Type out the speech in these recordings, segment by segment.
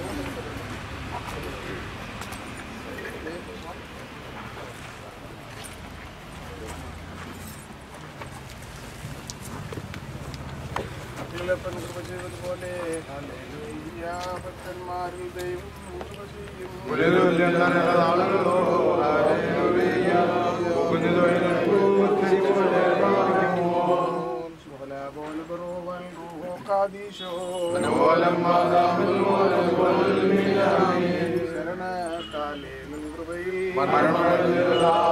ഭക്തികളെപ്പൻ കൃപ ചെയ്തതുപോലെ ഹല്ലേലൂയ, ഭക്തന്മാരിൽ ദൈവം കൃപ ചെയ്യും. ശുഭലാഭോൽ ബറോവൽ റൂഹോ കാദീശോ. ശരണത്താലേ നിൻ കൃപയിൽ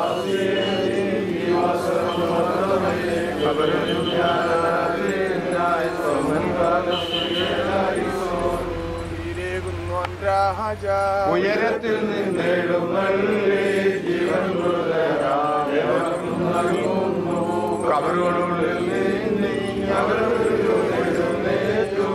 ഈരേകുന്നോൻ രാജാ. ഉയരത്തിൽ നിന്നെഴുന്നള്ളി ജീവൻ കബറുകളുള്ളിൽ നീ അവരുടെ എഴുന്നേറ്റു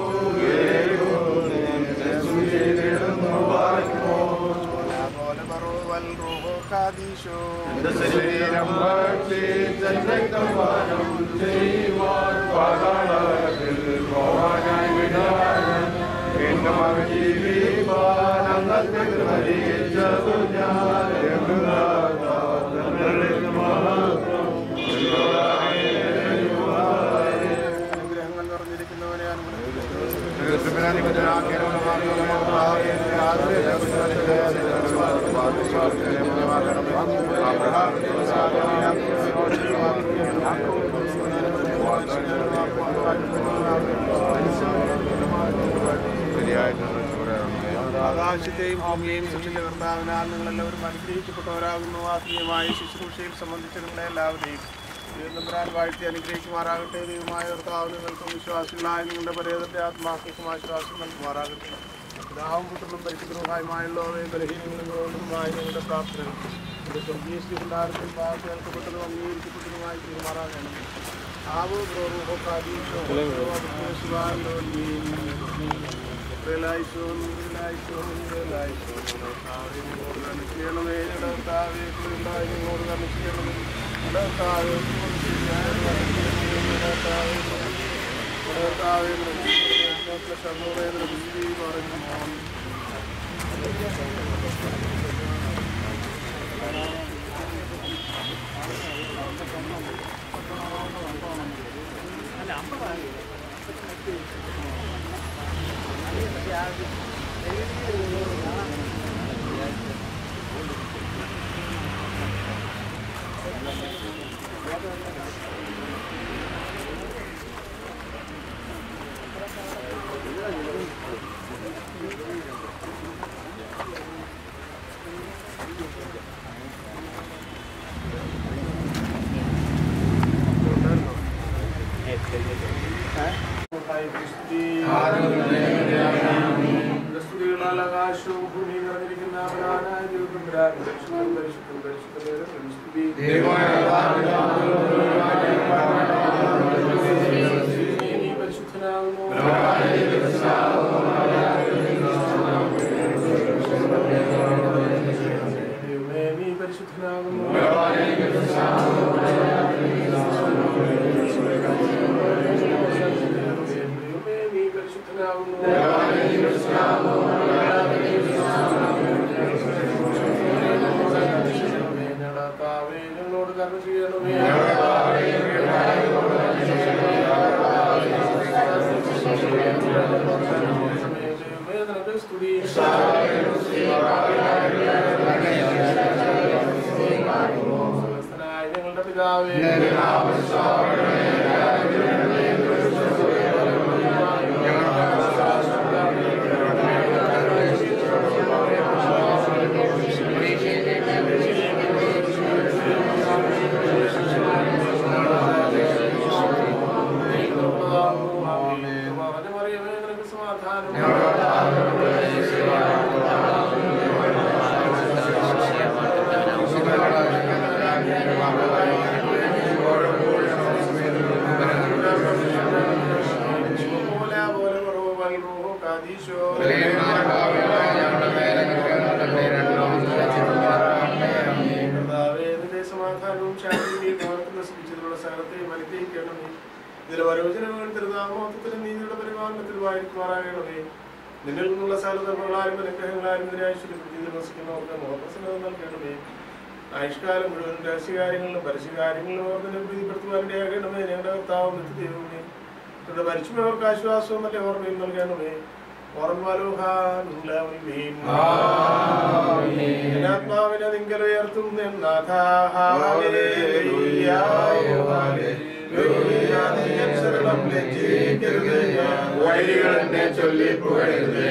ശുഭലാഭോൽ ബറോവൽ റൂഹോ കാദീശോ. ശരീരം ഭക്തി രക്തം പാനം ചെയ്യുവാൻ പാതാളത്തിൽ പോകാനായി വിടാൻ എന്നും അവൻ ജീവിപ്പാൻ അന്നത്തെ മരിച്ചതു ഞാൻ അനുഗ്രഹങ്ങൾ നിറഞ്ഞിരിക്കുന്നവനെ അനുഗ്രഹിക്കുന്നു ആകാശത്തെയും ഭൂമിയെയും സൃഷ്ടിച്ച കർത്താവിനാൽ നിങ്ങളെല്ലാവരും അനുഗ്രഹിക്കപ്പെട്ടവരാകുന്നു ആത്മീയമായ ശുശ്രൂഷയിൽ സംബന്ധിച്ച നിങ്ങളെ എല്ലാവരെയും ദൈവം വാഴ്ത്തി അനുഗ്രഹിക്കുമാറാകട്ടെ ദൈവമായ കർത്താവ് നിങ്ങൾക്കും വിശ്വാസികളായ നിങ്ങളുടെ പരേതന്റെ ആത്മാക്കൾക്കും ആശ്വാസം നൽകുമാറാകട്ടെ പിതാവും പുത്രനും പരിശുദ്ധവുമായുള്ളവയും ബലഹീനങ്ങളുമായ നിങ്ങളുടെ പ്രാർത്ഥനകൾ ഇത് സ്വർഗീയ ശ്രീകുണ്ടാരത്തിൽ ഭാഗം കേൾക്കപ്പെട്ടതും അംഗീകരിക്കപ്പെട്ടതുമായി തീരുമാറാകണം ആവോ ബ്രോഹോ കാദീശോ ശിവാലോ റിലായിസോൻ റിലായിസോൻ റിലായിസോൻ കർത്താവേ നിങ്ങളോട് തന്നെ ചെയ്യണമേ കർത്താവേ കൃപയുണ്ടായി നിങ്ങളോട് തന്നെ ചെയ്യണമേ കർത്താവേ നിങ്ങളോട് ശരിയായ കർത്താവേ കർത്താവേ സമൂഹേന്ദ്ര ബുദ്ധി പറഞ്ഞു സ്തുതികളാൽ ആകാശവും ഭൂമിയും നിറഞ്ഞിരിക്കുന്ന അവനായ ദൈവം പരിശുദ്ധം പരിശുദ്ധം പരിശുദ്ധം സ്തുതി നീ പരിശുദ്ധനാകുന്നു ദൈവമേ നീ പരിശുദ്ധനാകുന്നു ദൈവമേ നീ പരിശുദ്ധനാകുന്നു കർത്താവേ, ഞങ്ങളോട് കരുണ ചെയ്യണമേ ദൈവമേ, നിനക്ക് സ്തുതി സ്വർഗ്ഗസ്ഥനായ ഞങ്ങളുടെ പിതാവേ മറിയമേ നിനക്ക് സമാധാനം പോലെ പോലെ കുറവ് വൽറൂഹോ കാദീശോ കർത്താവേ, നിന്റെ സമാധാനവും ശാന്തിയും ഭവനത്തിൽ നശിപ്പിച്ചതിനുള്ള സകലത്തെയും അനുഗ്രഹിക്കണമേ ഇതിലെ വരോചനങ്ങൾ തിരുനാമോത്തത്തിലും നീതിയുടെ പരിപാലനത്തിലുമായിരിക്കുമാറാകണമേ നിന്നിൽ നിന്നുള്ള സകലതകളാലും അനുഗ്രഹങ്ങളാലും ഇതിനെ ഐശ്വര്യപ്പെടുത്തി വസിക്കുന്നവർക്ക് മോഹപ്രസന്നത നൽകണമേ ആയുഷ്കാലം മുഴുവൻ രഹസ്യകാര്യങ്ങളിലും പരസ്യകാര്യങ്ങളിലും ഓർമ്മ പ്രീതിപ്പെടുത്തുവാൻ്റെ ആകണമേ ഞങ്ങളുടെ കർത്താവ് നിത്യദൈവമേ ഇവിടെ മരിച്ചുപോയവർക്ക് ആശ്വാസവും നല്ല ഓർമ്മയും നൽകണമേ ഓർമ്മലോഹാത്മാവിനെ നിങ്ങൾ ഉയർത്തും നാഥ ശരണം ലജ്ജിക്കരുത് വഴികളെന്നെ ചൊല്ലി പുകഴരുതേ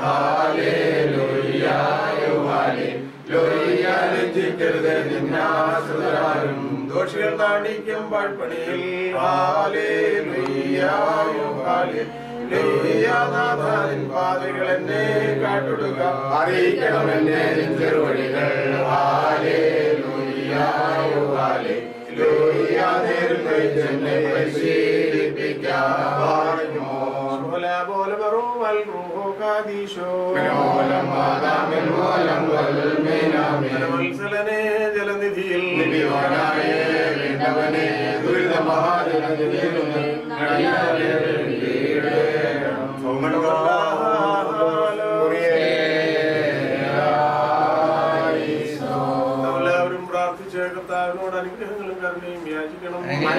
ലജ്ജിക്കരുത് നിന്നാശ്രിതരാരും ദോഷികൾ നാണിക്കും പാഴ്പണിയിൽ ഹാലേലുയ്യാനാഥാനിൻ പാതകൾ എന്നെ കാട്ടുടുക അറിയിക്കണം എന്നെ ചെറുവഴികൾ നേരം കഴിച്ച് എന്നെ പരിശീലിപ്പിക്കാമോ പോലമറുമൽ റൂഹോ കാദീശോ മനോലം മാതാമൻ മൂലം വൽമീനാമേ വത്സലനെ ജലനിധിയിൽ നിബിയോനായ വേണ്ടവനെ ദുരിത മഹാജനീരുന്ന് എല്ലാവരും പ്രാർത്ഥിച്ച് കർത്താവിനോട് അനുഗ്രഹങ്ങളും കരുണയും യാചിക്കണം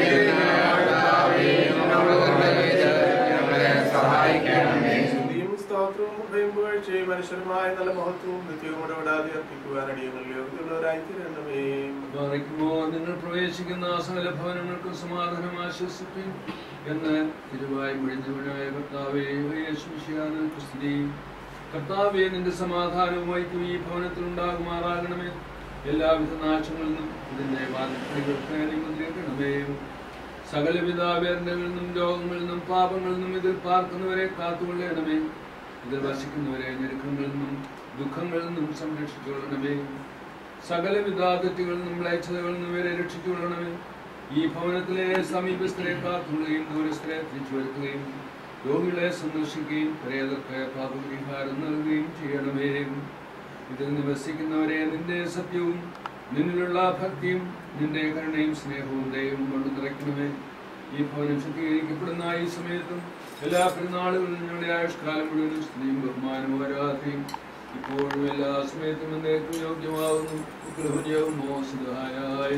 സ്തുതിയും സ്തോത്രവും ഭയം പുകഴ്ചയും മനുഷ്യരുമായ നല്ല മഹത്വവും നിത്യവും ഇടപെടാതെ അർപ്പിക്കുവാൻ അടിയങ്ങളിൽ യോഗ്യതയുള്ളവരായി തീരണമേ പാറയ്ക്കുമോ നിങ്ങൾ പ്രവേശിക്കുന്ന ആ സകല ഭവനങ്ങൾക്ക് സമാധാനം ആശ്വസിപ്പിൻ എന്ന് തിരുവായി മുഴിഞ്ഞവനായ കർത്താവേ യേശുശിയാണ് ക്രിസ്തുതി കർത്താവെ നിന്റെ സമാധാനവും ഐക്യം ഈ ഭവനത്തിൽ ഉണ്ടാകുമാറാകണമേ എല്ലാവിധ നാശങ്ങളിൽ നിന്നും ഇതിന്റെ വാദങ്ങൾക്ക് നിയന്ത്രിക്കണമേ സകലവിധ വേദനകളിൽ നിന്നും രോഗങ്ങളിൽ നിന്നും പാപങ്ങളിൽ നിന്നും ഇതിൽ പാർക്കുന്നവരെ കാത്തുകൊള്ളണമേ ഇതിൽ വസിക്കുന്നവരെ ഞെരുക്കങ്ങളിൽ നിന്നും ദുഃഖങ്ങളിൽ നിന്നും സംരക്ഷിച്ചുകൊള്ളണമേ സകലവിധ തെറ്റുകളിൽ നിന്നും മ്ലേച്ഛതകളിൽ നിന്നും ഇവരെ രക്ഷിച്ചുകൊള്ളണമേ ഈ ഭവനത്തിലെ സമീപസ്ഥരെ കാത്തുകൊള്ളുകയും ദൂരസ്ഥരെ തിരിച്ചു വരുത്തുകയും രോഗികളെ സന്ദർശിക്കുകയും പ്രേതർക്ക് പാപപരിഹാരം നൽകുകയും ചെയ്യണമേ ഇതിൽ നിവസിക്കുന്നവരെ നിന്റെ സത്യവും നിന്നിലുള്ള ഭക്തിയും നിന്റെ കരുണയും സ്നേഹവും ദയവും കൊണ്ട് നിറയ്ക്കണമേ ഈ ഭവനം ശുദ്ധീകരിക്കപ്പെടുന്ന ഈ സമയത്തും എല്ലാ പെരുന്നാളുകളിലും ഞങ്ങളുടെ ആയുഷ്കാലം മുഴുവനും സ്ത്രീയും ബഹുമാനവും ആരാധനയും ഇപ്പോഴും എല്ലാ സമയത്തും എന്നേക്കും യോഗ്യമാവുന്നു ഗ്രഹുജവും മോശിതായ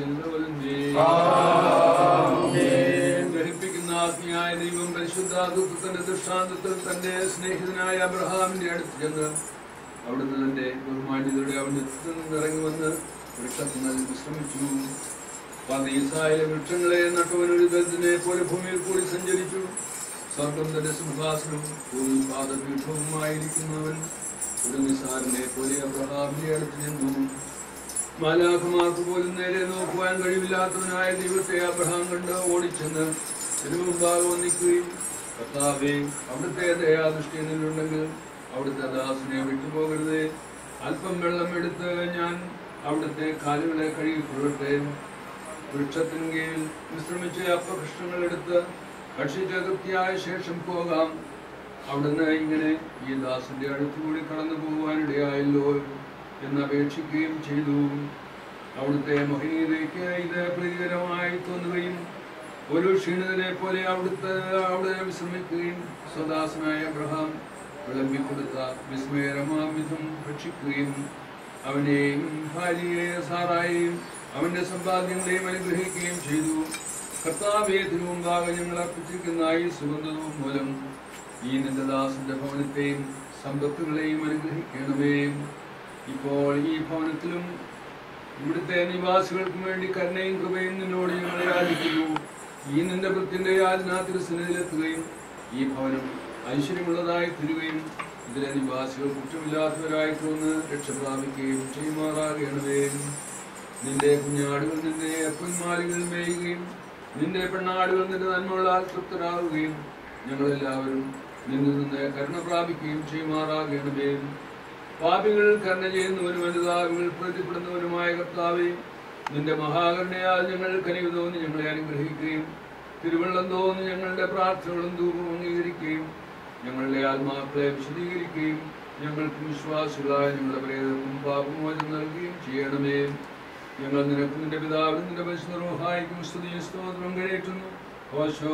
ഗ്രഹിപ്പിക്കുന്ന ആത്മീയായ ദൈവം പരിശുദ്ധാത്വത്തിന്റെ ദൃഷ്ടാന്തത്തിൽ തന്റെ സ്നേഹിതനായ അബ്രഹാമിന്റെ അടുത്ത് ചെന്ന് അവിടുന്ന് തന്റെ ബഹുമാന്യതയുടെ അവിടെ ഇറങ്ങി വന്ന് വൃക്ഷത്തിനാൽ വിശ്രമിച്ചു പതീസായ വൃക്ഷങ്ങളെ നട്ടവനൊരു ദരിദ്രനെ പോലെ ഭൂമിയിൽ കൂടി സഞ്ചരിച്ചു സ്വർഗം തന്റെ സിംഹാസനവും ഭൂമി പാദപീഠവുമായിരിക്കുന്നവൻ ഒരു നിസാരനെ പോലെ അബ്രഹാമിന്റെ അടുത്ത് നിന്നു മാലാഖമാർക്ക് പോലും നേരെ നോക്കുവാൻ കഴിവില്ലാത്തവനായ ദൈവത്തെ അബ്രഹാം കണ്ട് ഓടിച്ചെന്ന് തിരുമുമ്പാകെ വന്നിക്കുകയും കർത്താവേ അവിടുത്തെ ദയാദൃഷ്ടി എന്നിലുണ്ടെങ്കിൽ അവിടുത്തെ ദാസിനെ വിട്ടുപോകരുതേ അല്പം വെള്ളം എടുത്ത് ഞാൻ അവിടുത്തെ കാലുകളെ കഴുകിക്കൊള്ളട്ടെ വൃക്ഷത്തിന് കീഴിൽ വിശ്രമിച്ച് അപ്പകൃഷ്ണങ്ങൾ എടുത്ത് ഭക്ഷിച്ച തൃപ്തിയായ ശേഷം പോകാം അവിടുന്ന് ഇങ്ങനെ ഈ ദാസന്റെ അടുത്തുകൂടി കടന്നു പോകുവാനിടയായല്ലോ എന്ന് അപേക്ഷിക്കുകയും ചെയ്തു അവിടുത്തെ മഹനീയതയ്ക്ക് ഇത് പ്രീതികരമായി തോന്നുകയും ഒരു ക്ഷീണിതനെ പോലെ അവിടുത്തെ അവിടെ വിശ്രമിക്കുകയും സ്വദാസനായ അബ്രഹാം വിളമ്പിക്കൊടുത്ത വിസ്മയകരമാം വിധം ഭക്ഷിക്കുകയും അവനെയും ഭാര്യയെ സാറായെയും അവന്റെ സമ്പാദ്യങ്ങളെയും അനുഗ്രഹിക്കുകയും ചെയ്തു കർത്താവേ തിരുമുമ്പാകെ ഞങ്ങൾ അർപ്പിച്ചിരിക്കുന്ന ഈ സുഗന്ധവും മൂലം ഈ നിന്റെ ദാസന്റെ ഭവനത്തെയും സമ്പത്തുകളെയും അനുഗ്രഹിക്കണമേ ഇപ്പോൾ ഈ ഭവനത്തിലും ഇവിടുത്തെ നിവാസികൾക്കും വേണ്ടി കരുണയും കൃപയും നിന്നോട് ഞങ്ങൾ യാചിക്കുന്നു ഈ നിന്റെ ഭൃത്തിന്റെ യാചനാ തിരുസന്നിധിയിലെത്തുകയും ഈ ഭവനം ഐശ്വര്യമുള്ളതായി തീരുകയും ഇതിലെ നിവാസികൾ കുറ്റമില്ലാത്തവരായി തോന്ന് രക്ഷപ്രാപിക്കുകയും ചെയ്യുമാറാകണമേ നിന്റെ കുഞ്ഞാടുകൾ നിന്റെ പൊന്മാലികൾ മേയുകയും നിന്റെ പെണ്ണാടുകൾ നിന്റെ നന്മകളാൽ തൃപ്തരാകുകയും ഞങ്ങളെല്ലാവരും നിന്നിൽ നിന്ന് കരുണ പ്രാപിക്കുകയും ചെയ്യുമാറാകണമേ പാപികൾ കരുണ ചെയ്യുന്നവനും അനുതാപികൾ പ്രതിപ്പെടുന്നവനുമായ കർത്താവേ നിന്റെ മഹാകരുണയാൽ ഞങ്ങൾ കനിവ് തോന്നി ഞങ്ങളെ അനുഗ്രഹിക്കുകയും തിരുവള്ളം തോന്നി ഞങ്ങളുടെ പ്രാർത്ഥനകളും ധൂപവും അംഗീകരിക്കുകയും ഞങ്ങളുടെ ആത്മാക്കളെ വിശദീകരിക്കുകയും ഞങ്ങൾക്ക് വിശ്വാസികളായ ഞങ്ങളുടെ പ്രേതക്കും പാപമോചനം നൽകുകയും ചെയ്യണമേ ഞങ്ങൾ നിനക്ക് നിന്റെ പിതാവിനും നിന്റെ പരിശുദ്ധ റോഹായിക്കും സ്തുതിയും സ്തോത്രം കരയറ്റുന്നു ഓശോ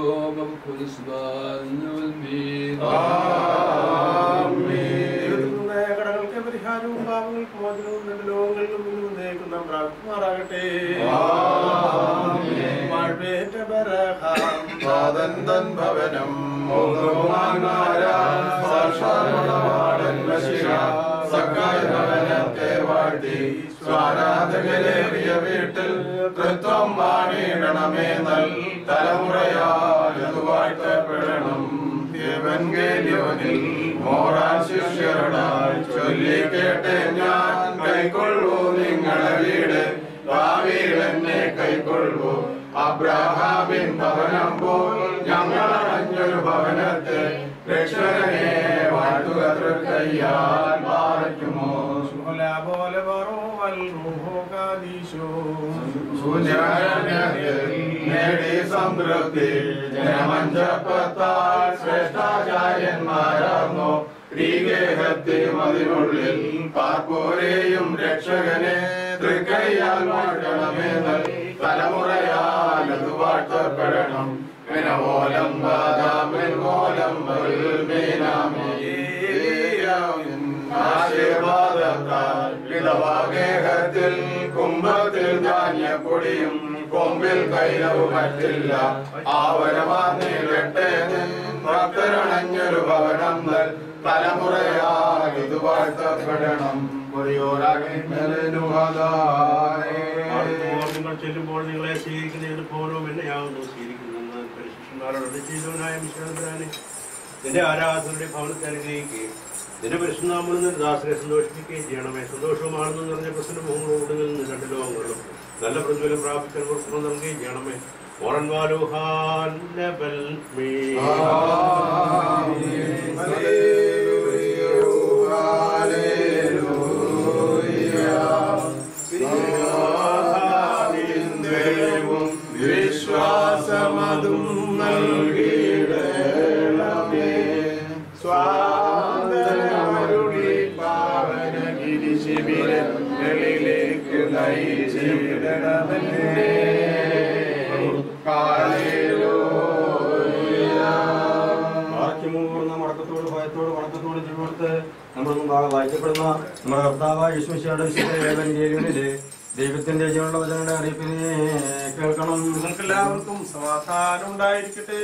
ദൈവത്തിൽ നിന്ന് കടങ്ങൾക്ക് പരിഹാരവും പാപങ്ങൾക്ക് മോചനവും രണ്ട് ലോകങ്ങളിലും ഇന്നും എന്നേക്കും നാം പ്രാർത്ഥിക്കുമാറാകട്ടെ വാഴ്വേറ്റ ബരഹാം സ്വാതന്തൻ ഭവനം ഭവനത്തെ വാഴ്ത്തി സ്വാരാധകരേറിയ വീട്ടിൽ തൃത്വം വാണിടണമേ നൽ തലമുറയാൽ വാഴ്ത്തപ്പെടണം ദേവൻഗേലിയോനിൽ മോറാൻ ശിഷ്യരോടായി ചൊല്ലി കേട്ടെ ഞാൻ കൈക്കൊള്ളൂ നിങ്ങളെ വീട് ഭാവിയിൽ എന്നെ കൈക്കൊള്ളൂ അബ്രഹാമിൻ ഭവനം പോൽ ഞങ്ങൾ അണഞ്ഞൊരു ഭവനത്തെ രക്ഷകനെ വാഴ്ത്തുക തൃക്കയ്യാൽ പാറയ്ക്കുമോ ശുഭല പോലെ പറോ വൽ റൂഹോ കാദീശോ ശൂന്യത്തിൽ നേടി സംതൃപ്തി ജനമഞ്ചപ്പത്താൽ ശ്രേഷ്ഠാചാര്യന്മാരാർന്നു ശ്രീഗേഹത്തിനും അതിനുള്ളിൽ പാർപ്പോരെയും രക്ഷകനെ തൃക്കൈയാൽ വാഴ്ത്തണമേ നൽ തലമുറയാൽ അത് വാഴ്ത്തപ്പെടണം മിനവോലം ബാദാമിൻമോലം മീനാമേ ആശീർവാദത്താൽ പിതവാഗേഹത്തിൽ കുംഭത്തിൽ ധാന്യപ്പൊടിയും കൊമ്പിൽ കൈലവും മറ്റില്ല ആവരമാർന്നിടട്ടെ ഭക്തരണഞ്ഞൊരു ഭവനം നൽ തലമുറയാൽ ഇത് വാഴ്ത്തപ്പെടണം ആർക്കുമോ നിങ്ങൾ ചെല്ലുമ്പോൾ നിങ്ങളെ സ്വീകരിക്കുന്നതിന് പോലും എന്നെയാവുന്നു സ്വീകരിക്കുന്നതെന്ന് പരിശുദ്ധന്മാരോട് ചെയ്തവനായ മിശ്രണത്തിനാണ് നിന്റെ ആരാധനയുടെ ഭവനത്തെ അനുഗ്രഹിക്കുകയും നിന്റെ പരിശുദ്ധാമൂലം നിന്റെ ദാസനെ സന്തോഷിപ്പിക്കുകയും ചെയ്യണമേ സന്തോഷവുമാണെന്ന് നിറഞ്ഞ പ്രസന്ന മുഖങ്ങളോട് നിന്ന് രണ്ട് ലോകങ്ങളിലും നല്ല പ്രതിഫലം പ്രാപിക്കാൻ പുറത്തു നൽകുകയും ചെയ്യണമേ ഓറൻ വാലുഹാൻ ലെബൽ മീ വിശ്വാസമതും നൽകിയിടണമേ സ്വാതന്ത്ര്യമരുളി പാവനഗിരി ശിബിരങ്ങളിലേക്ക് നയിച്ചിടണമെന്നേ വാക്യമൂർന്ന മടക്കത്തോട് ഭയത്തോട് വണക്കത്തോട് ജീവിതത്തെ നമ്മുടെ മുമ്പാകെ വായിക്കപ്പെടുന്ന നമ്മുടെ കർത്താവ് യേശുമിശിയുടെ വിശുദ്ധ ഏവൻഗേലിയനിലെ ദൈവത്തിന്റെ ജീവനുള്ള വചനങ്ങളുടെ അറിയിപ്പിനെ കേൾക്കണം നിങ്ങൾക്കെല്ലാവർക്കും സമാധാനം ഉണ്ടായിരിക്കട്ടെ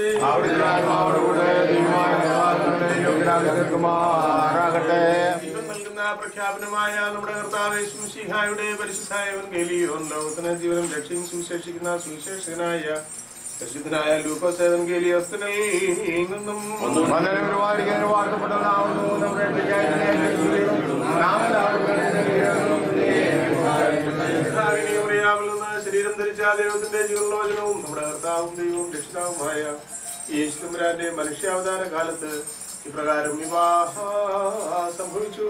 ദൈവം നൽകുന്ന പ്രഖ്യാപനമായ നമ്മുടെ കർത്താവ് യേശുമിശിഹായുടെ പരിശുദ്ധായ എവൻഗേലിയോൻ ലോകത്തിന് ജീവനും രക്ഷയും സുവിശേഷിക്കുന്ന സുവിശേഷകനായ പരിശുദ്ധനായ ലൂക്കോസ് എവൻഗേലിയോസ്തിനിൽ നിന്നും കർത്താവിനെ ഉറിയാവിൽ നിന്ന് ശരീരം ധരിച്ച ദൈവത്തിന്റെ ജീവനോചനവും നമ്മുടെ കർത്താവും ദൈവവും രക്ഷിതാവുമായ യേശുരാന്റെ മനുഷ്യാവതാര കാലത്ത് ഇപ്രകാരം വിവാഹ സംഭവിച്ചു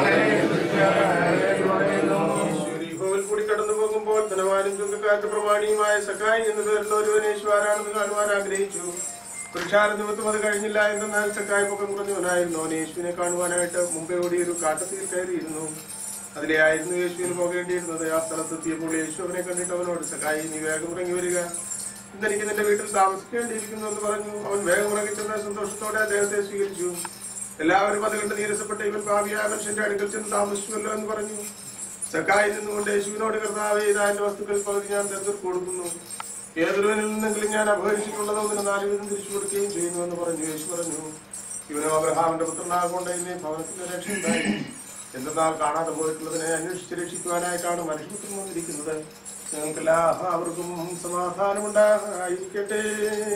യെരിഹോവിൽ കൂടി കടന്നു പോകുമ്പോൾ ധനവാനും ചുങ്കക്കാർക്ക് പ്രമാണിയുമായ സക്കായി എന്ന് പേരുള്ള ഒരുവൻ യേശു ആരാണെന്ന് കാണുവാൻ ആഗ്രഹിച്ചു പുരുഷാര നിമിത്തം അത് കഴിഞ്ഞില്ല എന്നാൽ സക്കായി പൊക്കം കുറഞ്ഞവനായിരുന്നു അവൻ യേശുവിനെ കാണുവാനായിട്ട് മുമ്പേ ഓടി ഒരു കാട്ടത്തിൽ കയറിയിരുന്നു അതിലെ ആയിരുന്നു യേശുവിന് പോകേണ്ടിയിരുന്നത് ആ സ്ഥലത്തെത്തിയപ്പോൾ യേശു അവനെ കണ്ടിട്ട് അവനോട് സക്കായി നീ വേഗം ഇറങ്ങി വരിക ഇന്ന് എനിക്ക് നിന്റെ വീട്ടിൽ താമസിക്കേണ്ടിയിരിക്കുന്നു എന്ന് പറഞ്ഞു അവൻ വേഗം ഇറങ്ങി ചെന്ന സന്തോഷത്തോടെ അദ്ദേഹത്തെ സ്വീകരിച്ചു എല്ലാവരും അത് കണ്ട് നീരസപ്പെട്ട ഇവൻ ഭാവിയായ മനുഷ്യന്റെ അടുക്കൽ ചെന്ന് താമസിച്ചുവല്ലോ എന്ന് പറഞ്ഞു സക്കായി നിന്നുകൊണ്ട് യേശുവിനോട് കർത്താവ് ചെയ്ത എന്റെ വസ്തുക്കൾ പകുതി ഞാൻ തെരഞ്ഞെടുപ്പ് കൊടുക്കുന്നു ഏതൊരുവനിൽ നിന്നെങ്കിലും ഞാൻ അപഹരിച്ചിട്ടുള്ളതോ അതിന് നാല് വീതം തിരിച്ചു കൊടുക്കുകയും ചെയ്യുന്നു എന്ന് പറഞ്ഞു യേശു പറഞ്ഞു ഇവനോ അബ്രഹാമിന്റെ പുത്രനാകൊണ്ട് ഇന്ന് ഭവനത്തിന്റെ രക്ഷയുണ്ടായി എന്തെന്നാൽ കാണാതെ പോയിട്ടുള്ളതിനെ അന്വേഷിച്ച് രക്ഷിക്കുവാനായിട്ടാണ് മനുഷ്യപുത്രൻ വന്നിരിക്കുന്നത് ഞങ്ങൾക്ക് എല്ലാവർക്കും സമാധാനമുണ്ടായിരിക്കട്ടെ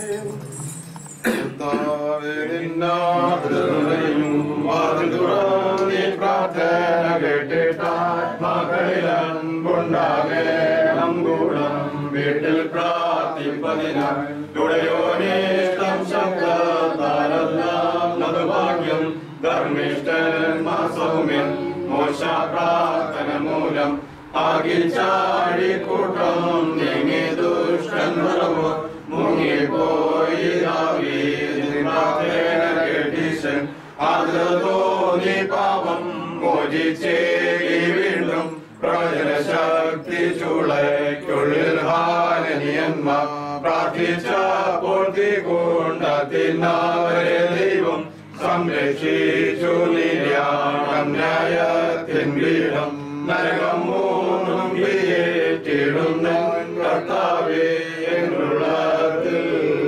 പ്രാർത്ഥന കേട്ടിട്ടാത്മാക്കളിലൻപുണ്ടാകേണം ഗുണം വീട്ടിൽ പ്രാർത്ഥിപ്പതിനുടയോനേഷ്ടം ശബ്ദത്താലെല്ലാം നതുഭാഗ്യം ധർമ്മിഷ്ഠന്മാർ സൗമ്യൻ മോശ പ്രാർത്ഥന മൂലം ആകിൽ ചാടി കൂട്ടം നീങ്ങി ദുഷ്ടൻ മറവോ മുങ്ങിപ്പോയി പ്രാർത്ഥന കേട്ടീശൻ അത് തോന്നി പാപം മോചിച്ചേ വീണ്ടും പ്രവചനശക്തി ചുളയ്ക്കുള്ളിൽ ഹാനനിയന്മാർ പ്രാർത്ഥിച്ചപ്പോൾ പാപത്തിനവരെ ദൈവം സംരക്ഷിച്ചു നിര്യാണം ന്യായത്തിൻ പീഠം നരകം മൂന്നും പിയേറ്റിടുന്ന കർത്താവേ എന്നുള്ളത്തിൽ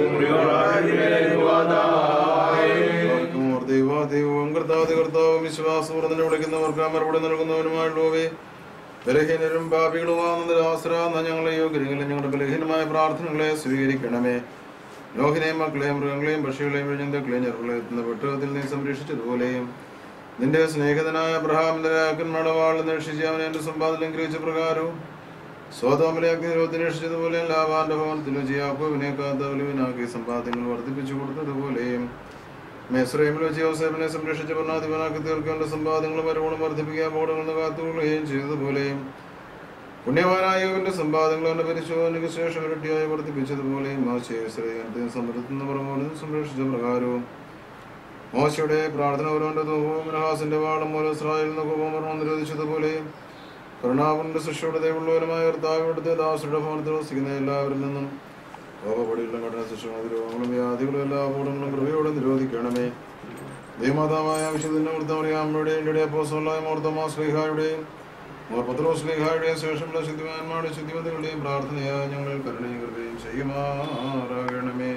ദൈവവും കർത്താവ് കർത്താവും വിശ്വാസപൂർണ്ണനെ വിളിക്കുന്നവർക്ക് മറുപടി നൽകുന്നവനുമായുള്ളവേ ബലഹീനരും പാപികളുമാകുന്ന ആശ്ര ഞങ്ങളെ യോഗ്യരെങ്കിലും ഞങ്ങളുടെ ബലഹീനമായ പ്രാർത്ഥനകളെ സ്വീകരിക്കണമേ ലോഹിനെയും മക്കളെയും മൃഗങ്ങളെയും പക്ഷികളെയും വിഴിഞ്ഞന്തക്കളെയും ചെറുകളെ എത്തുന്ന പെട്ടകത്തിൽ നീ സംരക്ഷിച്ചതുപോലെയും നിന്റെ സ്നേഹിതനായ അബ്രഹാമിന്റെ രാക്കന്മാരുടെ വാളിൽ നിരീക്ഷിച്ച് അവനെ എന്റെ സമ്പാദനം ഗ്രഹിച്ച പ്രകാരവും സ്വതോമിലെ അഗ്നിരോധം നിരീക്ഷിച്ചതുപോലെ ലാഭാന്റെ ഭവനത്തിലും ജിയാക്കോവിനെ കാത്തവലുവിനാക്കി സമ്പാദ്യങ്ങൾ വർദ്ധിപ്പിച്ചു കൊടുത്തതുപോലെയും മെസ്രൈമിൽ വെച്ച് യോസേഫിനെ സംരക്ഷിച്ച ഭരണാധിപനാക്കി തീർക്കേണ്ട സമ്പാദ്യങ്ങളും വരവോളം വർദ്ധിപ്പിക്കാൻ ബോർഡുകൾ കാത്തുകൊള്ളുകയും ചെയ്തതുപോലെയും പുണ്യവാനായ യോവിന്റെ സമ്പാദ്യങ്ങൾ അവന്റെ പരിശോധനയ്ക്ക് ശേഷം ഇരട്ടിയായി വർദ്ധിപ്പിച്ചതുപോലെയും മോശയെ സമൃദ്ധത്തിന് പുറമോടും സംരക്ഷിച്ച പ്രകാരവും മോശയുടെ പ്രാർത്ഥന ഒരുവന്റെ തൂവും നഹാസിന്റെ വാളം മൂലം ഇസ്രായേലിൽ നിന്ന് കോപം നിരോധിച്ചതുപോലെയും കരുണാപുരന്റെ സൃഷ്ടിയുടെ ദൈവമുള്ളവരുമായ കർത്താവ് ഇവിടുത്തെ ദാസരുടെ ഭവനത്തിൽ വസിക്കുന്ന എല്ലാവരിൽ നിന്നും കോപപടിയുള്ള കഠിന ശിക്ഷകളും രോഗങ്ങളും വ്യാധികളും എല്ലാ അപകടങ്ങളും കൃപയോടെ നിരോധിക്കണമേ ദൈവമാതാവായ വിശുദ്ധന്റെ വൃത്തമറിയാമ്മയുടെയും ഇടയ അപ്പോസലായ മോർത്തമാ ശ്രീഹായുടെയും മോർപത്രോ ശ്രീഹായുടെയും ശേഷമുള്ള ശുദ്ധിമാന്മാരുടെ ശുദ്ധിമതികളുടെയും പ്രാർത്ഥനയായ ഞങ്ങൾ കരുണയും കൃപയും ചെയ്യുമാറാകണമേ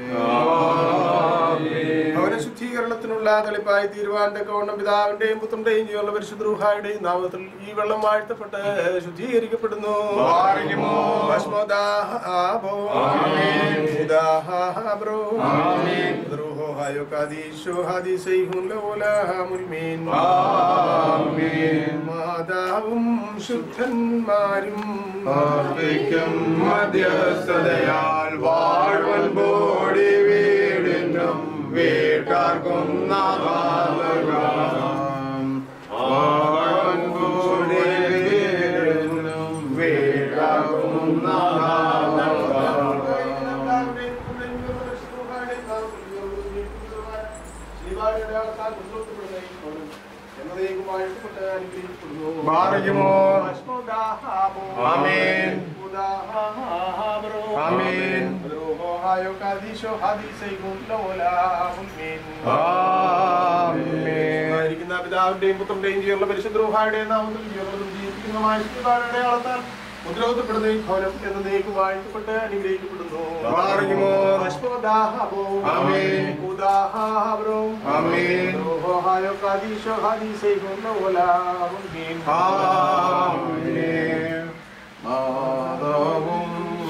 അവനെ ശുദ്ധീകരണത്തിനുള്ള തെളിപ്പായി തീരുവാന്റെ കൗണ്ണം പിതാവിന്റെയും പുത്രന്റെയും ജീവനുള്ള പരിശുദ്രൂഹായുടെയും നാമത്തിൽ ഈ വെള്ളം വാഴ്ത്തപ്പെട്ട് ശുദ്ധീകരിക്കപ്പെടുന്നു ഭസ്മദാഹാബോ. ഉദാഹാബ്രോ. ദ്രോഹോഹായോ കാദീശോ ഹാദിസൈഹുൻ ലൗലാമുൽമീൻ. മാതാവും ശുദ്ധന്മാരും ആർപ്പിക്കും മധ്യസ്ഥതയാൽ വാഴ്വൻ ബോടി വീടിനും വീട്ടാർക്കും നാമാലകാം വാഴ്വൻ ബോടി വീടിനും വീട്ടാർക്കും നാമാലകാം ബാറയ്ക്കുമോ ആമേൻ. ആമേൻ ആയിരിക്കുന്ന പിതാവിന്റെയും പുത്രന്റെയും ജീവനുള്ള പരിശുദ്ധരൂഹായുടെയും നാമത്തിൽ ജീവനതും ജീവിക്കുന്നതുമായ ശ്രീപാടയുടെ അളത്താൽ മുദ്രവത്തപ്പെടുന്ന ഈ ഭവനം എന്ന് നീക്ക് വാഴ്ത്തപ്പെട്ട് അനുഗ്രഹിക്കപ്പെടുന്നു ബാറയ്ക്കുമോ. ഭസ്മദാഹബോ. ആമേൻ. ഉദാഹാബ്രോ. ആമേൻ. ദ്രോഹായോ കാദീശോ ഹാദീസൈഹും ലൗലാമുൽമീൻ. ആമേൻ. മാതാവും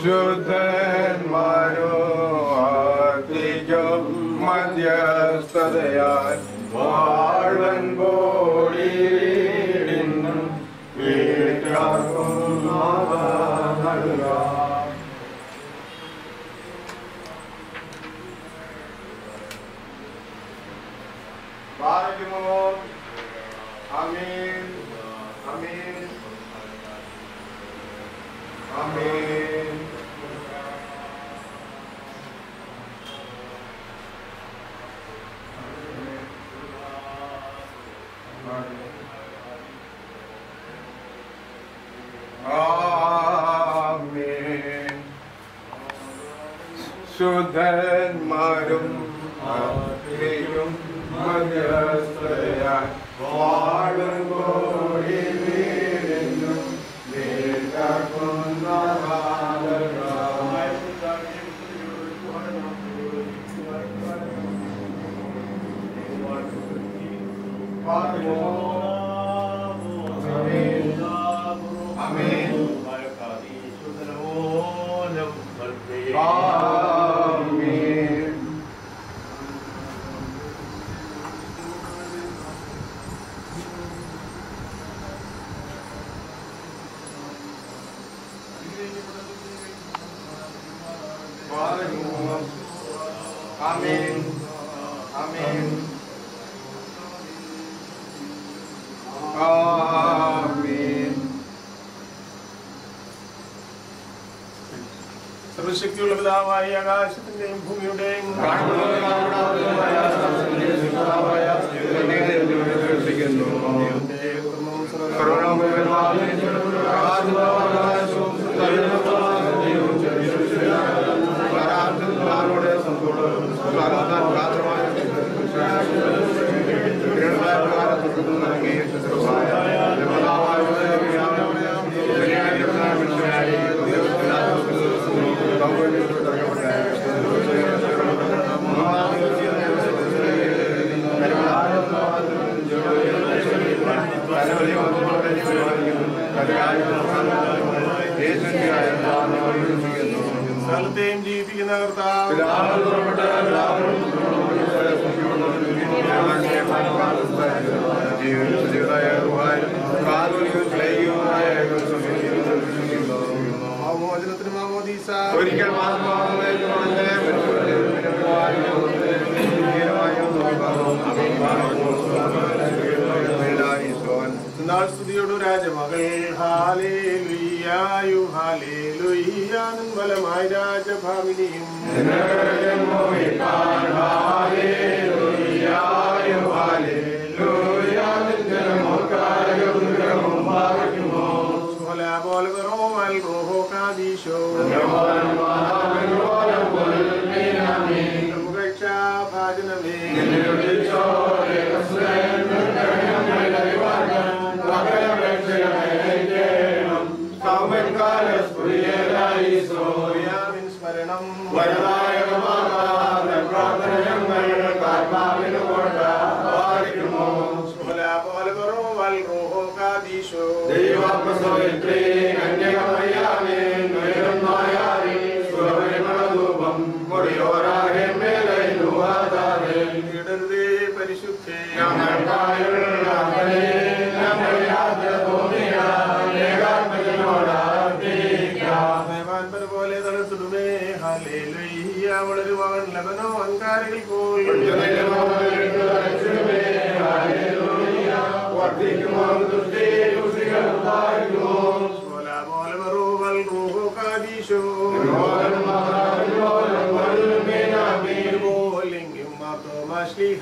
ശുദ്ധന്മാരും മധ്യസ്ഥതയാൽ വാഴൻ ബോടി വീടിനും വീട്ടാർക്കും നാഥാ നൽകാം. ബാറയ്ക്കുമോ. ആമേൻ. ആമേൻ. ആമേൻ. ആമേൻ. ശുദ്ധന്മാരും ആത്മീയും മധ്യസ്ഥയാൽ വാഴും കോടി വീടിനും വീട്ടാക്കുന്ന ആമേൻ ആമേൻ ആമേൻ ആമേൻ ആമേൻ സർവശക്തിയുള്ള പിതാവായ ആകാശത്തിന്റെയും ഭൂമിയുടെയും കരുണ സ്ഥലത്തെയും ജീവിപ്പിക്കുന്ന കർത്താവ് മോചനത്തിന് മാമോദീസ ഒരിക്കൽ നാൾ സ്തുതിയോടു രാജമകൾ ഹാലേലുയ്യായു ഹാലേലുയ്യാനും ബലമായി രാജഭാമിനിയും പോലെ റോമൽ റോഹോ കാദീശോ ഭാജനമേ ോയാമിൻ സ്മരണം പോലെ റോമൽ റോഹോ കാദീശോ ഇടരുതേ പരിശുദ്ധേ ഭഗവാൻ പോലെ തളർത്തിടുമേ ഹല്ലേലൂയ്യ വളരുവാൻ ലബനോ അങ്കാരകൾ പോൽ സോല പോലെ വറുവൽ റൂഹോ കാദീശോ പോലെങ്കും മാതോമാശ്ലിഹ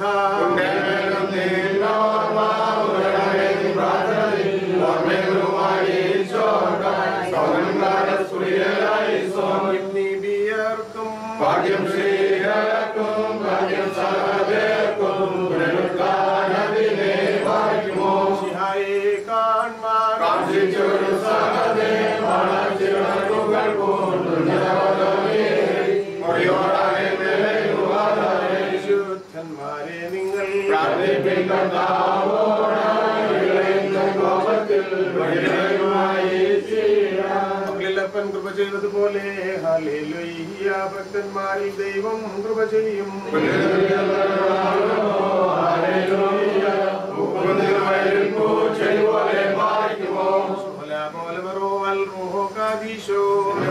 നിബിയർക്കും ഭാഗ്യം ശ്രീയർക്കും ഭാഗ്യം സഹദേർക്കും പുനരുദ്ധാനത്തിനെ ഭാഗ്യമോ ശിഹായെ കാൺമാൻ കാംക്ഷിച്ചൊരു സഹദേ മണച്ചിറകുകൾ കൊണ്ടുയോടാകെ നിലയുവാതെ വിശുദ്ധന്മാരെ നിങ്ങൾ കോപത്തിൽ വഴിയുമായി മക്കളിലപ്പൻ കൃപ ചെയ്തതുപോലെ ഹല്ലേലൂയ്യ ഭക്തന്മാരിൽ ദൈവം കൃപ ചെയ്യും സോല പോലെ വറുവൽ റൂഹോ കാദീശോ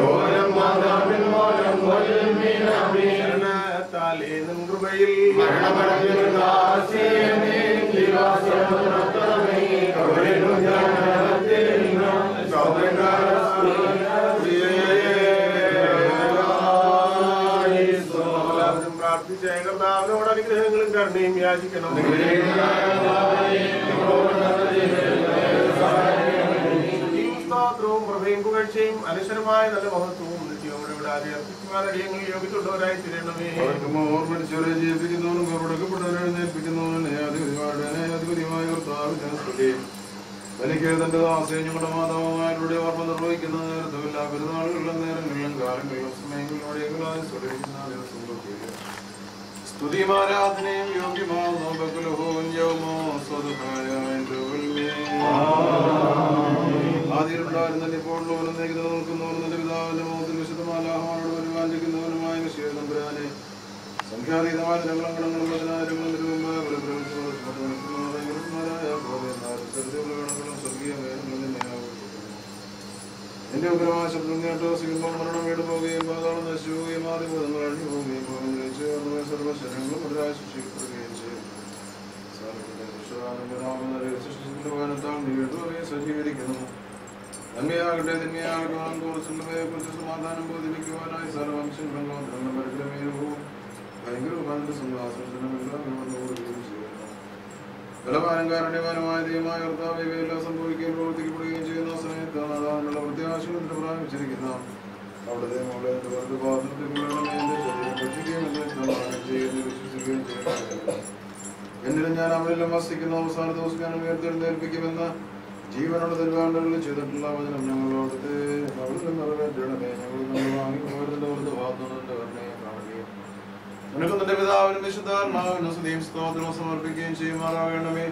ശരണത്താലേ നിൻ കൃപയിൽ എല്ലാവരും പ്രാർത്ഥിച്ച കർത്താവിനോട് അനുഗ്രഹങ്ങളും കരുണയും യാചിക്കണം സ്തോത്രവും പ്രഭയും പുകഴ്ചയും അനശ്വരമായ നല്ല മഹത്വവും നിത്യവും വിടാതെ അർപ്പിക്കുവാൻ അടിയങ്ങൾ യോഗ്യത്തുള്ളവരായി തീരണമേ ഓർമ്മടിച്ചവരെ ജീവിപ്പിക്കുന്നവനും പുറപ്പെടുക്കപ്പെട്ടവരെ എഴുന്നേൽപ്പിക്കുന്നവനും ന്യായാധിപതിമാരുടെ ന്യായാധിപതിയുമായ കർത്താവിനെ സ്തുതി തനിക്ക് തന്റെ ദാസയും ഞങ്ങളുടെ മാതാവുമാരുടെ ഓർമ്മ നിർവഹിക്കുന്ന നേരത്തും എല്ലാ പെരുന്നാളുകളിലും നേരങ്ങളിലും കാലങ്ങളിലും സമയങ്ങളിലും വഴികളായ സ്വരവിക്കുന്ന ദിവസം തൊട്ട് സ്തുതിയും ആരാധനയും യോഗ്യമാകുന്നു ബക്കുലഹോവും യൗമോ സ്വതഹായ ആദ്യമുണ്ടായിരുന്ന ഇപ്പോഴുള്ളവരും നികുതി നിൽക്കുന്നവരും നിന്റെ പിതാവിന്റെ മുഖത്തിൽ വിശുദ്ധമാലാഹമാനോട് പരിപാലിക്കുന്നവനുമായ വിശേഷംപുരാനെ സംഖ്യാതീതമായ ജനങ്ങളങ്ങളും പതിനായിരങ്ങളും രൂപമായ സ്വർഗീയ വേദങ്ങളും തന്നെയാകും എന്റെ ഉഗ്രമായ ശബ്ദം കേട്ടോ സിംഹം മരണം വീട് പോവുകയും പാതാളം നശിച്ചു പോവുകയും ആദ്യഭൂതങ്ങൾ അഴിഞ്ഞു പോവുകയും പോകുകയും ചേർന്ന് സർവശരങ്ങളും ഒരായി ശിക്ഷിക്കപ്പെടുകയും ചെയ്യും സജീകരിക്കുന്നു നന്മയാകട്ടെ തിന്മയാകട്ടെ കുറിച്ചുള്ളവയെ കുറിച്ച് സമാധാനം ബോധിപ്പിക്കുവാനായി സർവംശങ്ങളും ഗോത്രങ്ങളും പരിഗ്രഹവും ഭയങ്കര സിംഹാസനം ബലവാനും കാരുണ്യവാനുമായ ദൈവമായ കർത്താവ് ഇവയെല്ലാം സംഭവിക്കുകയും പ്രവർത്തിക്കപ്പെടുകയും ചെയ്യുന്ന സമയത്ത് അതാനുള്ള പ്രത്യാശയുടെ പ്രാപിച്ചിരിക്കുന്ന അവിടുത്തെ മോളെ വെറുതെ പാത്രത്തിൽ വീഴണമേ എന്റെ ശരീരം ഭക്ഷിക്കുകയും എന്റെ ശതമാനം ചെയ്യുകയും വിശ്വസിക്കുകയും ചെയ്യണം എന്നിലും ഞാൻ അവരെല്ലാം വസിക്കുന്ന അവസാന ദിവസം ഞാൻ ഉയർത്തെഴുന്നേൽപ്പിക്കുമെന്ന് ജീവനുള്ള തിരുവാണ്ടകളിൽ ചെയ്തിട്ടുള്ള വചനം ഞങ്ങളോടത്തെ അവിടുന്ന് നിറവേറ്റണമേ ഞങ്ങൾ നമ്മൾ വാങ്ങി ഓരോരുടെ ഓരോ ഭാഗത്തുനിന്റെ കരുണയെ കാണുകയും നിനക്ക് നിന്റെ പിതാവിനും വിശുദ്ധാത്മാവിനും സ്തുതിയും സ്തോത്രവും സമർപ്പിക്കുകയും ചെയ്യുമാറാകണമേ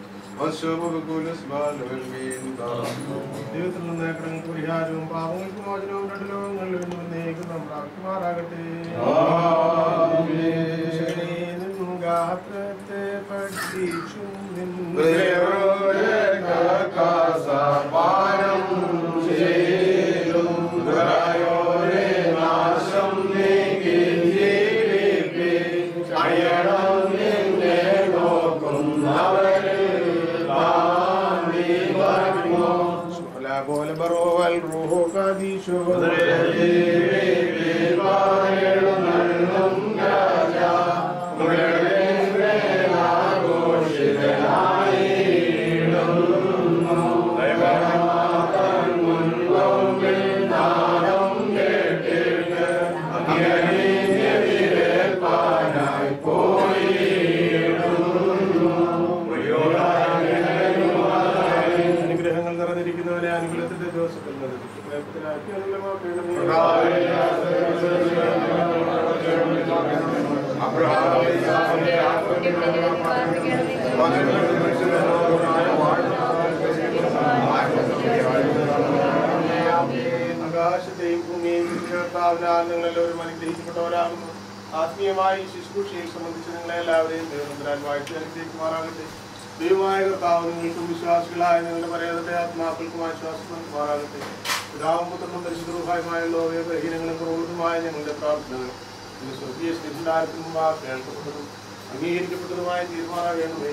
ദൈവത്തിൽ നിന്ന് കടങ്ങൾക്ക് പരിഹാരവും പാപങ്ങൾക്ക് മോചനവും രണ്ട് ലോകങ്ങളിൽ നിന്നും എന്നേക്കും നാം പ്രാപ്തിമാറാകട്ടെ ഈശ്വരനെ നിൻ ഗാത്രത്തെ പഠിച്ചു നിൻ لا بول برو الروح قديشو അനുഗ്രഹങ്ങൾ നിറഞ്ഞിരിക്കുന്നവരെ അനുഗ്രഹത്തിന്റെ ദിവസത്തിൽ ആകാശത്തെയും ഭൂമിയെയും കർത്താവിനാൽ നിങ്ങളെല്ലാവരും അനുഗ്രഹിക്കപ്പെട്ടവരാകുന്നു ആത്മീയമായി ശുശ്രൂഷയെ സംബന്ധിച്ച് നിങ്ങളെ എല്ലാവരെയും ദൈവനന്ദരാൻ വാഴ്ച അനുഗ്രഹിക്കുമാറാകട്ടെ ദൈവമായ കർത്താവ് നിങ്ങൾക്കും വിശ്വാസികളായ നിങ്ങളുടെ പരേതത്തെ ആത്മാക്കൾക്കും ആശ്വാസം നൽകുമാറാകട്ടെ പിതാവും പുത്രനും പരിശുദ്ധവുമായുള്ളവയെ ബലഹീനങ്ങളും കുറവുള്ളതുമായ ഞങ്ങളുടെ പ്രാർത്ഥനകൾ നിന്റെ സ്വർഗീയ സ്ഥിരണ്ടാരത്തിന് മുമ്പാ കേൾക്കപ്പെട്ടതും അംഗീകരിക്കപ്പെട്ടതുമായ തീരുമാനമാകണമേ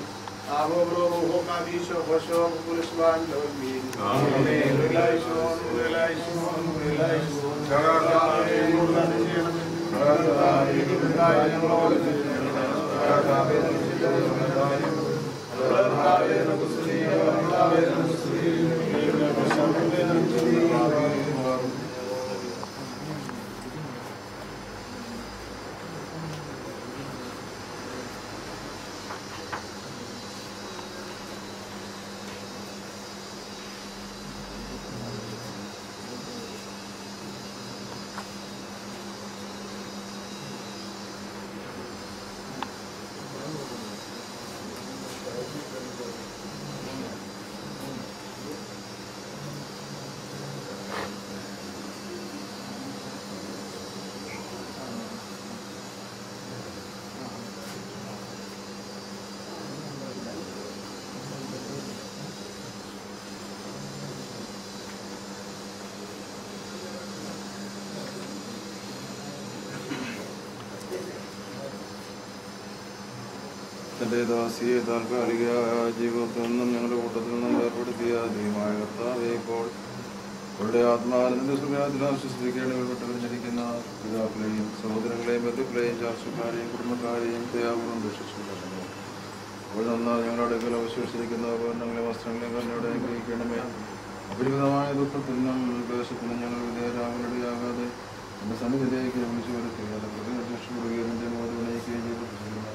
തന്റെ ദാസിയെ താൽക്കാലിക ജീവിതത്തിൽ നിന്നും ഞങ്ങളുടെ കൂട്ടത്തിൽ നിന്നും ഏർപ്പെടുത്തിയ ദൈവമായ കർത്താവെ ഇപ്പോൾ അവരുടെ ആത്മാനന്ദ സുഖത്തിൽ ആശ്വസിപ്പിക്കേണ്ടി ഉൾപ്പെട്ടിരിക്കുന്ന പിതാക്കളെയും സഹോദരങ്ങളെയും ബന്ധുക്കളെയും ചാർച്ചക്കാരെയും കുടുംബക്കാരെയും ദയാപൂർവ്വം രക്ഷിച്ചു അപ്പോൾ നന്നാ ഞങ്ങളുടെ അടുക്കൽ അവശേഷിച്ചിരിക്കുന്ന ഉപകരണങ്ങളെ വസ്ത്രങ്ങളെ കണ്ണോടെ അനുഗ്രഹിക്കണമേ അപരിമിതമായ ദുഃഖത്തിനും ക്ലേശത്തിനും ഞങ്ങൾ വിധേയരാകലടിയാകാതെ എന്റെ സന്നിധിയിലേക്ക് വിളിച്ചു വരുത്തുകയും രക്ഷപ്പെടുകയും എന്റെ മോദി ഉണയിക്കുകയും ചെയ്തു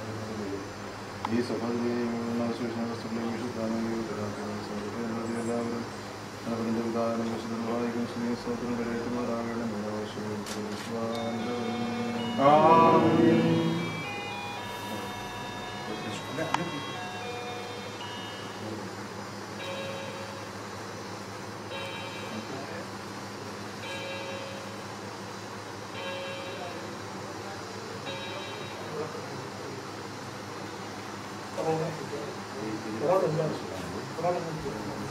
ഈ സഭയിലെയും അവശേഷണ വസ്തുക്കളെയും വിശുദ്ധാമെങ്കിലും എല്ലാവരും അവരുടെ ഉദാഹരണം വിശുദ്ധം വായിക്കും സ്നേഹസ്വത്രം കരയറ്റുമാറാകണം ആവശ്യവും Thank you.